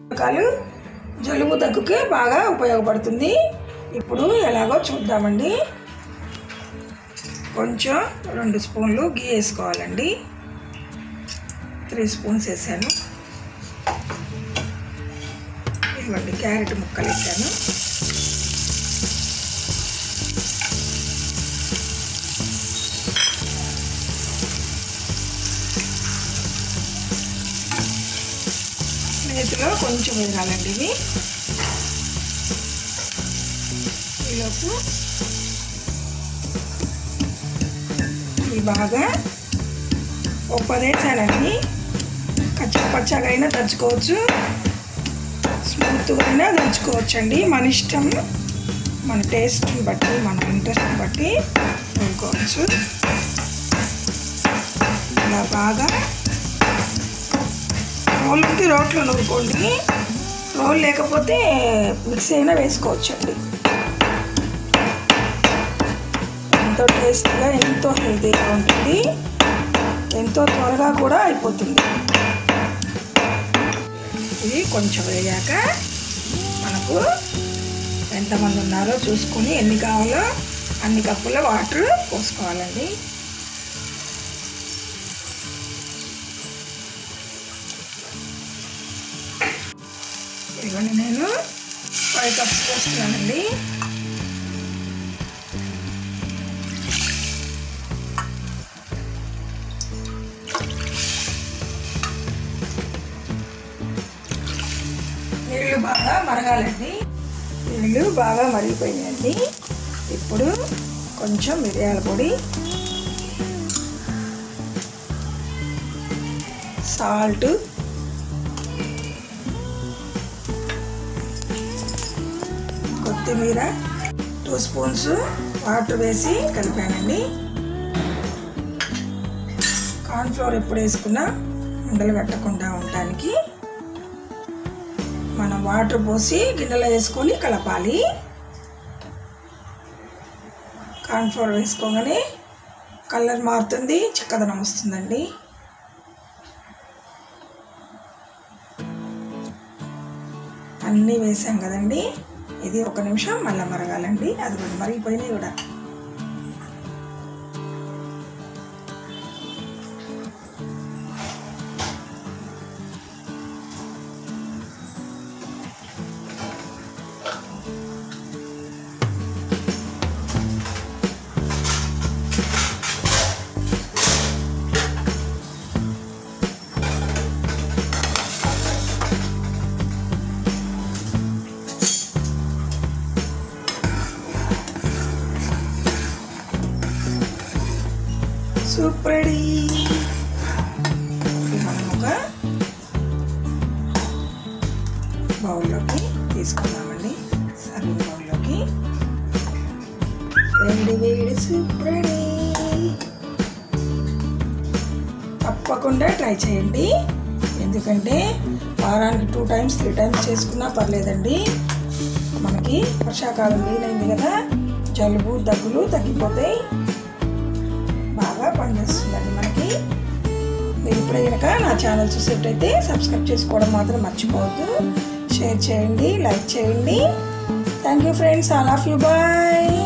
రకాలు జలుబు దగ్గుకి బాగా ఉపయోగపడుతుంది ఇప్పుడు ఎలాగో చూద్దామండి కొంచెం రెండు స్పూన్లు గీ వేసుకోవాలండి త్రీ స్పూన్స్ వేసాను ఇవ్వండి క్యారెట్ ముక్కలు వేసాను నేతిలో కొంచెం వేయాలండి ఇవి ఈలోపు ఇవి బాగా ఒక పదేసానండి కచ్చా పచ్చగా అయినా దంచుకోవచ్చు స్మూత్గా అయినా దంచుకోవచ్చు అండి మన ఇష్టం మన టేస్ట్ని బట్టి మన ఇంట్రెస్ట్ని బట్టి వండుకోవచ్చు ఇలా బాగా రోల్ ఉంటే రోట్లో నూరుకోండి రోల్ లేకపోతే మిక్సీ అయినా వేసుకోవచ్చు అండి ఎంతో టేస్టీగా ఎంతో హెల్తీగా ఉంటుంది ఎంతో త్వరగా కూడా అయిపోతుంది ఇది కొంచెం వేయాక మనకు ఎంతమంది ఉన్నారో చూసుకొని ఎన్ని కావాలో అన్ని కప్పుల వాటర్ పోసుకోవాలండి ఇవన్నీ నేను ఫైవ్ కప్స్ పోస్తున్నానండి నీళ్ళు బాగా మరగాలండి నీళ్ళు బాగా మరిగిపోయినాయండి ఇప్పుడు కొంచెం మిరియాల పొడి సాల్ట్ కొత్తిమీర టూ స్పూన్స్ వాటర్ వేసి కలిపానండి కార్న్ఫ్లోర్ ఎప్పుడు వేసుకున్నా ఉండలు కట్టకుండా ఉండటానికి మనం వాటర్ పోసి గిన్నెలో వేసుకొని కలపాలి కార్న్ఫ్లోర్ వేసుకోగానే కలర్ మారుతుంది చిక్కదనం వస్తుందండి అన్నీ వేసాం కదండి ఇది ఒక నిమిషం మళ్ళీ మరగాలండి అది కూడా మరిగిపోయినాయి కూడా సూప్ రెడీ మనం ఒక బౌల్లోకి తీసుకుందామండి సర్వింగ్ బౌల్లోకి వేడి వేడి సూప్ రెడీ తప్పకుండా ట్రై చేయండి ఎందుకంటే వారానికి టూ టైమ్స్ త్రీ టైమ్స్ చేసుకున్నా పర్లేదండి మనకి వర్షాకాలం వీలైంది కదా జలుబు దగ్గులు తగ్గిపోతాయి బాగా పనిచేస్తుందండి మనకి మీరు ఇప్పుడే కనుక నా ఛానల్ చూసేటైతే సబ్స్క్రైబ్ చేసుకోవడం మాత్రం మర్చిపోవద్దు షేర్ చేయండి లైక్ చేయండి thank you friends all of you bye